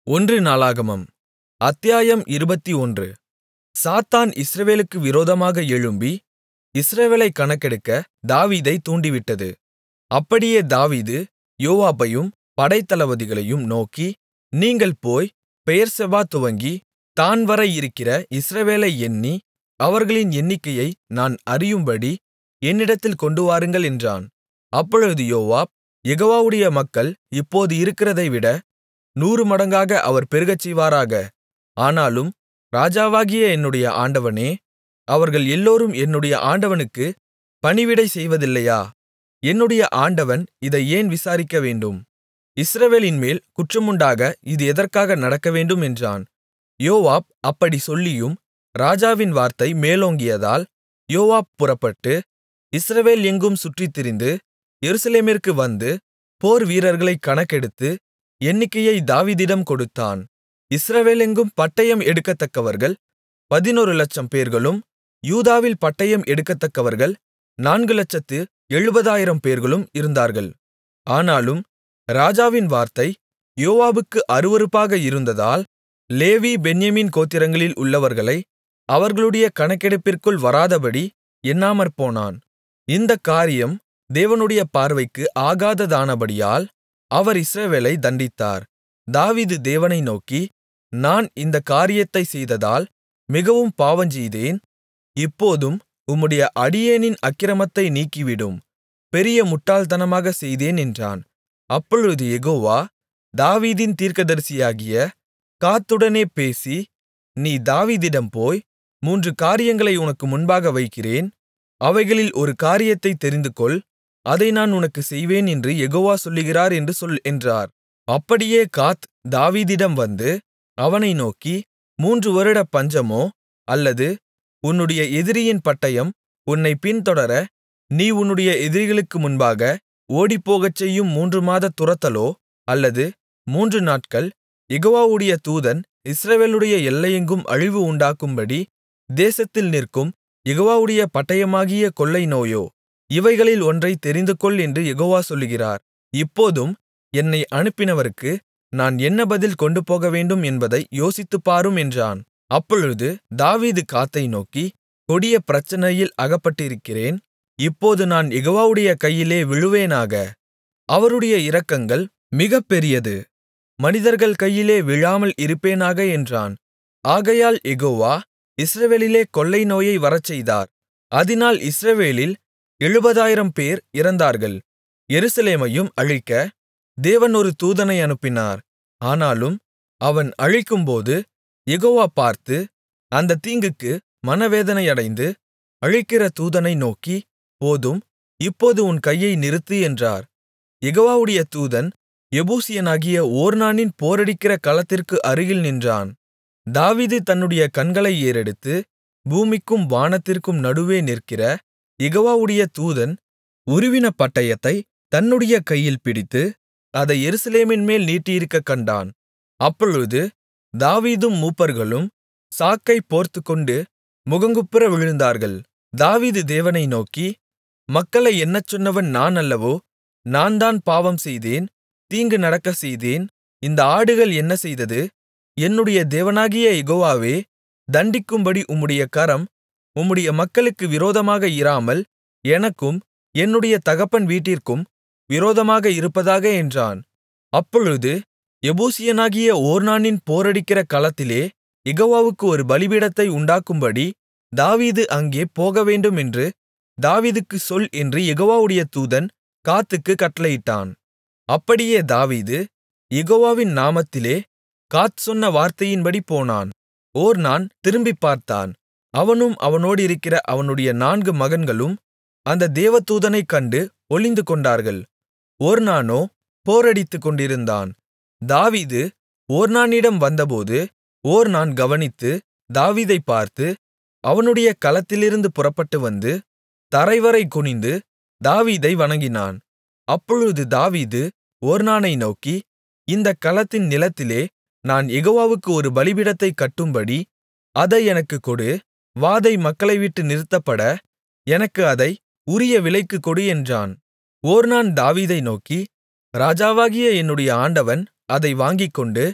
ஒன்று நாளாகமம் அத்தியாயம் இருபத்தொன்று சாத்தான் இஸ்ரவேலுக்கு விரோதமாக எழும்பி இஸ்ரவேலைக் கணக்கெடுக்க தாவீதைத் தூண்டிவிட்டது அப்படியே தாவீது யோவாபையும் படைத்தளபதிகளையும் நோக்கி நீங்கள் போய் பெயெர்செபா துவங்கி தாண்வரை இருக்கிற இஸ்ரவேலை எண்ணி அவர்களின் எண்ணிக்கையை நான் அறியும்படி என்னிடத்தில் கொண்டுவாருங்கள் என்றான் அப்பொழுது யோவாப் யெகோவாவுடைய மக்கள் இப்போது இருக்கிறதைவிட நூறுமடங்காக அவர் பெருகச்செய்வாராக ஆனாலும் ராஜாவாகிய என்னுடைய ஆண்டவனே அவர்கள் எல்லோரும் என்னுடைய ஆண்டவனுக்குப் பணிவிடை செய்வதில்லையா என்னுடைய ஆண்டவன் இதை ஏன் விசாரிக்கவேண்டும் இஸ்ரவேலின்மேல் குற்றமுண்டாக இது எதற்காக நடக்கவேண்டும் என்றான் யோவாப் அப்படிச் சொல்லியும் ராஜாவின் வார்த்தை மேலோங்கியதால் யோவாப் புறப்பட்டு இஸ்ரவேல் எங்கும் சுற்றித்திரிந்து எருசலேமிற்கு வந்து போர்வீரர்களைக் கணக்கெடுத்து எண்ணிக்கையை தாவீதிடம் கொடுத்தான் இஸ்ரவேலெங்கும் பட்டயம் எடுக்கத்தக்கவர்கள் பதினொரு லட்சம் பேர்களும் யூதாவில் பட்டயம் எடுக்கத்தக்கவர்கள் நான்கு லட்சத்து எழுபதாயிரம் பேர்களும் இருந்தார்கள் ஆனாலும் ராஜாவின் வார்த்தை யோவாபுக்கு அருவருப்பாக இருந்ததால் லேவி பென்யமீன் கோத்திரங்களில் உள்ளவர்களை அவர்களுடைய கணக்கெடுப்பிற்குள் வராதபடி எண்ணாமற்போனான் இந்தக் காரியம் தேவனுடைய பார்வைக்கு ஆகாததானபடியால் அவர் இஸ்ரவேலைத் தண்டித்தார் தாவீது தேவனை நோக்கி நான் இந்தக் காரியத்தைச் செய்ததால் மிகவும் பாவஞ்செய்தேன் இப்போதும் உம்முடைய அடியேனின் அக்கிரமத்தை நீக்கிவிடும் பெரிய முட்டாள்தனமாகச் செய்தேன் என்றான் அப்பொழுது யெகோவா தாவீதின் தீர்க்கதரிசியாகிய காத்துடனே பேசி நீ தாவீதிடம் போய் மூன்று காரியங்களை உனக்கு முன்பாக வைக்கிறேன் அவைகளில் ஒரு காரியத்தைத் தெரிந்துகொள் அதை நான் உனக்குச் செய்வேன் என்று யெகோவா சொல்லுகிறார் என்று சொல் என்றார் அப்படியே காத் தாவீதிடம் வந்து அவனை நோக்கி மூன்று வருட பஞ்சமோ அல்லது உன்னுடைய எதிரியின் பட்டயம் உன்னைப் பின்தொடர நீ உன்னுடைய எதிரிகளுக்கு முன்பாக ஓடிப்போகச்செய்யும் மூன்று மாத துரத்தலோ அல்லது மூன்று நாட்கள் யெகோவாவுடைய தூதன் இஸ்ரவேலுடைய எல்லையெங்கும் அழிவு உண்டாக்கும்படி தேசத்தில் நிற்கும் யெகோவாவுடைய பட்டயமாகிய கொள்ளை நோயோ இவைகளில் ஒன்றைத் தெரிந்துகொள் என்று யெகோவா சொல்லுகிறார் இப்போதும் என்னை அனுப்பினவருக்கு நான் என்ன பதில் கொண்டுபோகவேண்டும் என்பதை யோசித்துப்பாரும் என்றான் அப்பொழுது தாவீது காத்தை நோக்கி கொடிய பிரச்சனையில் அகப்பட்டிருக்கிறேன் இப்போது நான் யெகோவாவுடைய கையிலே விழுவேனாக அவருடைய இரக்கங்கள் மிகப் பெரியது மனிதர்கள் கையிலே விழாமல் இருப்பேனாக என்றான் ஆகையால் யெகோவா இஸ்ரவேலிலே கொள்ளை நோயை வரச்செய்தார் அதினால் இஸ்ரவேலில் எழுபதாயிரம் பேர் இறந்தார்கள் எருசலேமையும் அழிக்க தேவன் ஒரு தூதனை அனுப்பினார் ஆனாலும் அவன் அழிக்கும்போது யெகோவா பார்த்து அந்த தீங்குக்கு மனவேதனையடைந்து அழிக்கிற தூதனை நோக்கி போதும் இப்போது உன் கையை நிறுத்து என்றார் யெகோவாவுடைய தூதன் எபூசியனாகிய ஓர்னானின் போரடிக்கிற களத்திற்கு அருகில் நின்றான் தாவீது தன்னுடைய கண்களை ஏறெடுத்து பூமிக்கும் வானத்திற்கும் நடுவே நிற்கிற யெகோவாவுடைய தூதன் உருவின பட்டயத்தை தன்னுடைய கையில் பிடித்து அதை எருசலேமின்மேல் நீட்டியிருக்கக் கண்டான் அப்பொழுது தாவீதும் மூப்பர்களும் சாக்கைப் போர்த்துக்கொண்டு முகங்குப்புற விழுந்தார்கள் தாவீது தேவனை நோக்கி மக்களை எண்ணச் சொன்னவன் நான் அல்லவோ நான் தான் பாவம் செய்தேன் தீங்கு நடக்கச் செய்தேன் இந்த ஆடுகள் என்ன செய்தது என்னுடைய தேவனாகிய யெகோவாவே தண்டிக்கும்படி உம்முடைய கரம் உம்முடைய மக்களுக்கு விரோதமாக இராமல் எனக்கும் என்னுடைய தகப்பன் வீட்டிற்கும் விரோதமாக இருப்பதாக என்றான் அப்பொழுது எபூசியனாகிய ஓர்னானின் போரடிக்கிற களத்திலே யெகோவாவுக்கு ஒரு பலிபீடத்தை உண்டாக்கும்படி தாவீது அங்கே போகவேண்டும் என்று தாவீதுக்குச் சொல் என்று யெகோவாவுடைய தூதன் காத்துக்குக் கட்டளையிட்டான் அப்படியே தாவீது யெகோவாவின் நாமத்திலே காத் சொன்ன வார்த்தையின்படி போனான் ஓர்னான் திரும்பிப் பார்த்தான் அவனும் அவனோடிருக்கிற அவனுடைய நான்கு மகன்களும் அந்த தேவதூதனைக் கண்டு ஒளிந்துகொண்டார்கள் ஓர்னானோ போரடித்துக் கொண்டிருந்தான் தாவீது ஓர்னானிடம் வந்தபோது ஓர்னான் கவனித்து தாவீதைப் பார்த்து அவனுடைய களத்திலிருந்து புறப்பட்டு வந்து தரைவரை குனிந்து தாவீதை வணங்கினான் அப்பொழுது தாவீது ஓர்னானை நோக்கி இந்தக் களத்தின் நிலத்திலே நான் யெகோவாவுக்கு ஒரு பலிபீடத்தைக் கட்டும்படி அதை எனக்குக் கொடு வாதை மக்களைவிட்டு நிறுத்தப்பட எனக்கு அதை உரிய விலைக்குக் கொடு என்றான் ஓர்னான் தாவீதை நோக்கி ராஜாவாகிய என்னுடைய ஆண்டவன் அதை வாங்கிக்கொண்டு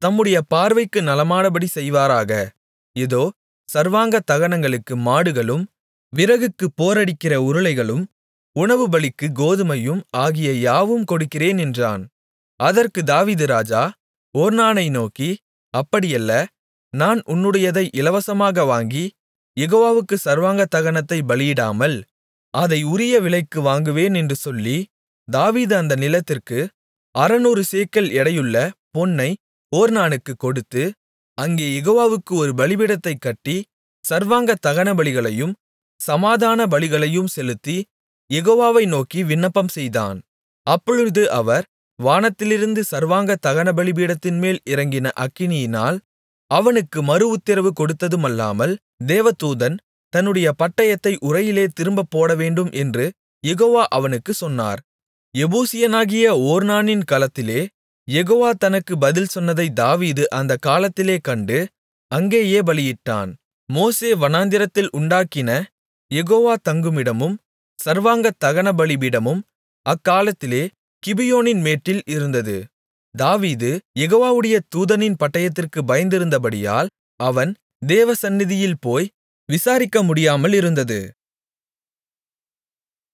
தம்முடைய பார்வைக்கு நலமானபடி செய்வாராக இதோ சர்வாங்க தகனங்களுக்கு மாடுகளும் விறகுக்குப் போரடிக்கிற உருளைகளும் உணவுபலிக்கு கோதுமையும் ஆகிய யாவும் கொடுக்கிறேன் என்றான் அதற்குத் தாவீது ராஜா ஒர்னானை நோக்கி அப்படியல்ல நான் உன்னுடையதை இலவசமாக வாங்கி யெகோவாவுக்கு சர்வாங்க தகனத்தைப் பலியிடாமல் அதை உரிய விலைக்கு வாங்குவேன் என்று சொல்லி தாவீது அந்த நிலத்திற்கு அறுநூறு சேக்கல் எடையுள்ள பொன்னை ஒர்னானுக்குக் கொடுத்து அங்கே யெகோவாவுக்கு ஒரு பலிபீடத்தைக் கட்டி சர்வாங்க தகனபலிகளையும் சமாதான பலிகளையும் செலுத்தி யெகோவாவை நோக்கி விண்ணப்பம் செய்தான் அப்பொழுது அவர் வானத்திலிருந்து சர்வாங்க தகன பலிபீடத்தின்மேல் இறங்கின அக்கினியினால் அவனுக்கு மறுஉத்திரவு கொடுத்ததுமல்லாமல் தேவதூதன் தன்னுடைய பட்டயத்தை உறையிலே திரும்பப் போடவேண்டும் என்று யெகோவா அவனுக்குச் சொன்னார் எபூசியனாகிய ஒர்னானின் களத்திலே யெகோவா தனக்கு பதில் சொன்னதை தாவீது அந்தக் காலத்திலே கண்டு அங்கேயே பலியிட்டான் மோசே வனாந்திரத்தில் உண்டாக்கின யெகோவா தங்குமிடமும் சர்வாங்க தகன பலிபீடமும் அக்காலத்திலே கிபியோனின் மேட்டில் இருந்தது தாவீது யெகோவாவுடைய தூதனின் பட்டயத்திற்கு பயந்திருந்தபடியால் அவன் தேவசந்நிதியில் போய் விசாரிக்க முடியாமல் இருந்தது